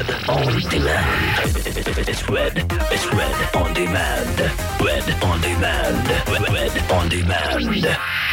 Red on demand. It's red. It's red on demand. Red on demand. Red, red on demand.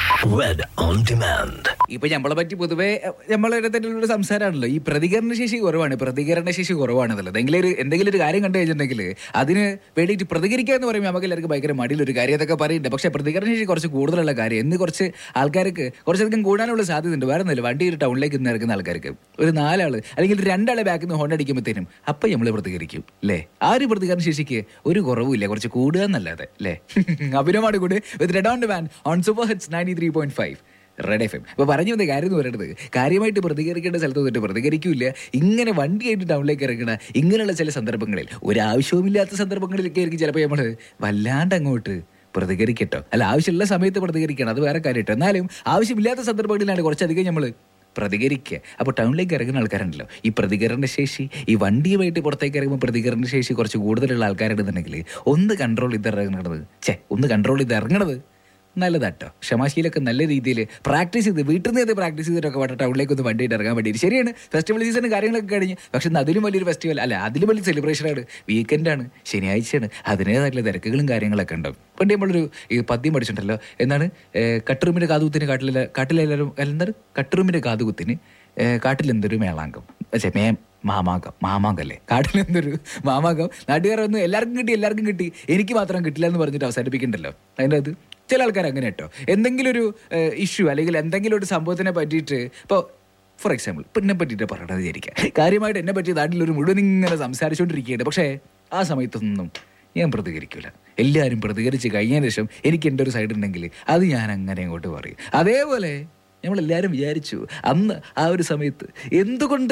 Red on demand. ഇപ്പൊ നമ്മളെ പറ്റി പൊതുവേ നമ്മളെ തന്നെ ഒരു സംസാരമാണല്ലോ ഈ പ്രതികരണ ശേഷി കുറവാണ് പ്രതികരണ ശേഷി കുറവാണെന്നുള്ളത് എന്തെങ്കിലും ഒരു എന്തെങ്കിലും ഒരു കാര്യം കണ്ടു കഴിഞ്ഞിട്ടുണ്ടെങ്കിൽ അതിന് വേണ്ടിയിട്ട് പ്രതികരിക്കുക എന്ന് പറയുമ്പോൾ നമുക്ക് എല്ലാവർക്കും ഭയങ്കര മടിയിലൊരു കാര്യം അതൊക്കെ പറയുന്നുണ്ട് പക്ഷേ പ്രതികരണ ശേഷി കുറച്ച് കൂടുതലുള്ള കാര്യം എന്ന് കുറച്ച് ആൾക്കാർക്ക് കുറച്ചധികം കൂടാനുള്ള സാധ്യതയുണ്ട് വേറെ ഒന്നുമില്ല വണ്ടി ഒരു ടൗണിലേക്ക് ഇന്ന് ഇറങ്ങുന്ന ആൾക്കാർക്ക് ഒരു നാലാള് അല്ലെങ്കിൽ ഒരു രണ്ടാളെ ബാക്കിൽ നിന്ന് ഹോൺ അടിക്കുമ്പോഴത്തേനും അപ്പം നമ്മൾ പ്രതികരിക്കും അല്ലേ ആ ഒരു പ്രതികരണ ശേഷിക്ക് ഒരു കുറവുമില്ല കുറച്ച് കൂടുക എന്നല്ലാതെ അല്ലേ അഭിനയമാണ് കൂടെ with red on man on super hits ninety three point five red F M അപ്പോൾ പറഞ്ഞു വന്ന കാര്യം എന്ന് പറയുന്നത് കാര്യമായിട്ട് പ്രതികരിക്കേണ്ട സ്ഥലത്ത് നിന്നിട്ട് പ്രതികരിക്കില്ല ഇങ്ങനെ വണ്ടിയായിട്ട് ടൗണിലേക്ക് ഇറങ്ങണ ഇങ്ങനെയുള്ള ചില സന്ദർഭങ്ങളിൽ ഒരു ആവശ്യവുമില്ലാത്ത സന്ദർഭങ്ങളിലൊക്കെ ആയിരിക്കും ചിലപ്പോൾ നമ്മൾ വല്ലാണ്ട് അങ്ങോട്ട് പ്രതികരിക്കട്ടോ അല്ല ആവശ്യമുള്ള സമയത്ത് പ്രതികരിക്കണം അത് വേറെ കാര്യം കേട്ടോ എന്നാലും ആവശ്യമില്ലാത്ത സന്ദർഭങ്ങളിലാണ് കുറച്ചധികം നമ്മൾ പ്രതികരിക്കുക അപ്പോൾ ടൗണിലേക്ക് ഇറങ്ങുന്ന ആൾക്കാരുണ്ടല്ലോ ഈ പ്രതികരണ ശേഷി ഈ വണ്ടിയുമായിട്ട് പുറത്തേക്ക് ഇറങ്ങുമ്പോൾ പ്രതികരണ ശേഷി കുറച്ച് കൂടുതലുള്ള ആൾക്കാരുണ്ടെന്നുണ്ടെങ്കിൽ ഒന്ന് കൺട്രോൾ ചെയ്ത് ഇറങ്ങണത് ചേ ഒന്ന് കൺട്രോൾ ചെയ്ത് ഇറങ്ങണത് നല്ലതാട്ടോ ക്ഷമാശീലൊക്കെ നല്ല രീതിയിൽ പ്രാക്ടീസ് ചെയ്ത് വീട്ടിൽ നിന്ന് പ്രാക്ടീസ് ചെയ്തിട്ടൊക്കെ വേണ്ട ടൗണിലേക്ക് ഒന്ന് വണ്ടിയിട്ട് ഇറങ്ങാൻ വേണ്ടിയിട്ട് ശരിയാണ് ഫെസ്റ്റിവൽ സീസൺ കാര്യങ്ങളൊക്കെ കഴിഞ്ഞ് പക്ഷെ ഇന്ന് അതിലും വലിയൊരു ഫെസ്റ്റിവൽ അല്ല അതിലും വലിയ സെലിബ്രേഷനാണ് വീക്കെൻഡാണ് ശനിയാഴ്ചയാണ് അതിനേതായിട്ടുള്ള തിരക്കുകളും കാര്യങ്ങളൊക്കെ ഉണ്ടാവും പണ്ട് നമ്മളൊരു ഈ പദ്യം പഠിച്ചിട്ടുണ്ടല്ലോ എന്താണ് ഏഹ്, കട്ടുറുമ്പിന്റെ കാതുകുത്തിന് കാട്ടിലെ കാട്ടിലെല്ലാവരും എന്താണ് കട്ടുറുമ്പിന്റെ കാതുകുത്തിന് ഏഹ്, കാട്ടിലെന്തൊരു മേളാങ്കം പക്ഷേ മേ മാമാങ്കം മാമാങ്കല്ലേ കാട്ടിലെന്തൊരു മാമാങ്കം നാട്ടുകാരൊന്നും എല്ലാവർക്കും കിട്ടി എല്ലാവർക്കും കിട്ടി എനിക്ക് മാത്രം കിട്ടില്ല എന്ന് പറഞ്ഞിട്ട് അവസാനിപ്പിക്കണ്ടല്ലോ അതിൻ്റെ അത് ചില ആൾക്കാർ അങ്ങനെ കേട്ടോ എന്തെങ്കിലും ഒരു ഇഷ്യൂ അല്ലെങ്കിൽ എന്തെങ്കിലും ഒരു സംഭവത്തിനെ പറ്റിയിട്ട് ഇപ്പോൾ ഫോർ എക്സാമ്പിൾ ഇപ്പം എന്നെ പറ്റിയിട്ട് പറയണത് വിചാരിക്കാം കാര്യമായിട്ട് എന്നെ പറ്റി നാട്ടിലൊരു മുഴുവൻ ഇങ്ങനെ സംസാരിച്ചുകൊണ്ടിരിക്കുകയാണ് പക്ഷേ ആ സമയത്തൊന്നും ഞാൻ പ്രതികരിക്കില്ല എല്ലാവരും പ്രതികരിച്ച് കഴിഞ്ഞതിന് ശേഷം എനിക്ക് എൻ്റെ ഒരു സൈഡ് ഉണ്ടെങ്കിൽ അത് ഞാൻ അങ്ങനെ അങ്ങോട്ട് പറയും അതേപോലെ നമ്മളെല്ലാവരും വിചാരിച്ചു അന്ന് ആ ഒരു സമയത്ത് എന്തുകൊണ്ട്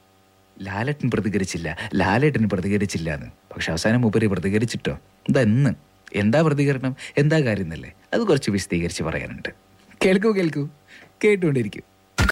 ലാലേട്ടൻ പ്രതികരിച്ചില്ല ലാലേട്ടൻ പ്രതികരിച്ചില്ല എന്ന് പക്ഷെ അവസാനം മൂപ്പര് പ്രതികരിച്ചിട്ടോ എന്താ എന്ന് എന്താ പ്രതികരണം എന്താ കാര്യം എന്നല്ലേ അത് കുറച്ച് വിശദീകരിച്ച് പറയാനുണ്ട് കേൾക്കൂ കേൾക്കൂ കേട്ടുകൊണ്ടിരിക്കും